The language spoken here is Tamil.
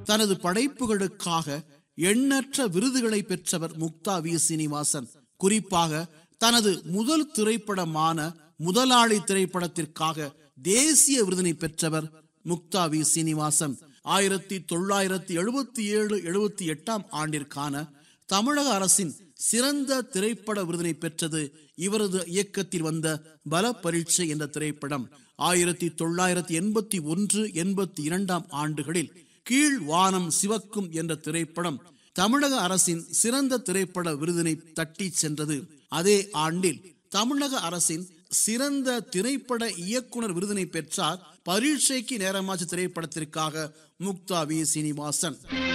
தனது படைப்புகளுக்காக எண்ணற்ற விருதுகளை பெற்றவர் முக்தா வி சீனிவாசன் குறிப்பாக தனது முதல் திரைப்படமான முதலாளி திரைப்படத்திற்காக தேசிய விருதினை பெற்றவர் முக்தா வி சீனிவாசன் ஆயிரத்தி தொள்ளாயிரத்தி எழுபத்தி ஏழு எழுபத்தி எட்டாம் ஆண்டிற்கான தமிழக அரசின் சிறந்த திரைப்பட விருதினை பெற்றது இவரது இயக்கத்தில் வந்த பல பரீட்சை என்ற திரைப்படம் ஆயிரத்தி தொள்ளாயிரத்தி எண்பத்தி ஒன்று எண்பத்தி இரண்டாம் ஆண்டுகளில் கீழ் வானம் சிவக்கும் என்ற திரைப்படம் தமிழக அரசின் சிறந்த திரைப்பட விருதினை தட்டி சென்றது அதே ஆண்டில் தமிழக அரசின் சிறந்த திரைப்பட இயக்குனர் விருதினை பெற்றார் பரீட்சைக்கு நேரமாச்சு திரைப்படத்திற்காக முக்தா வி சீனிவாசன்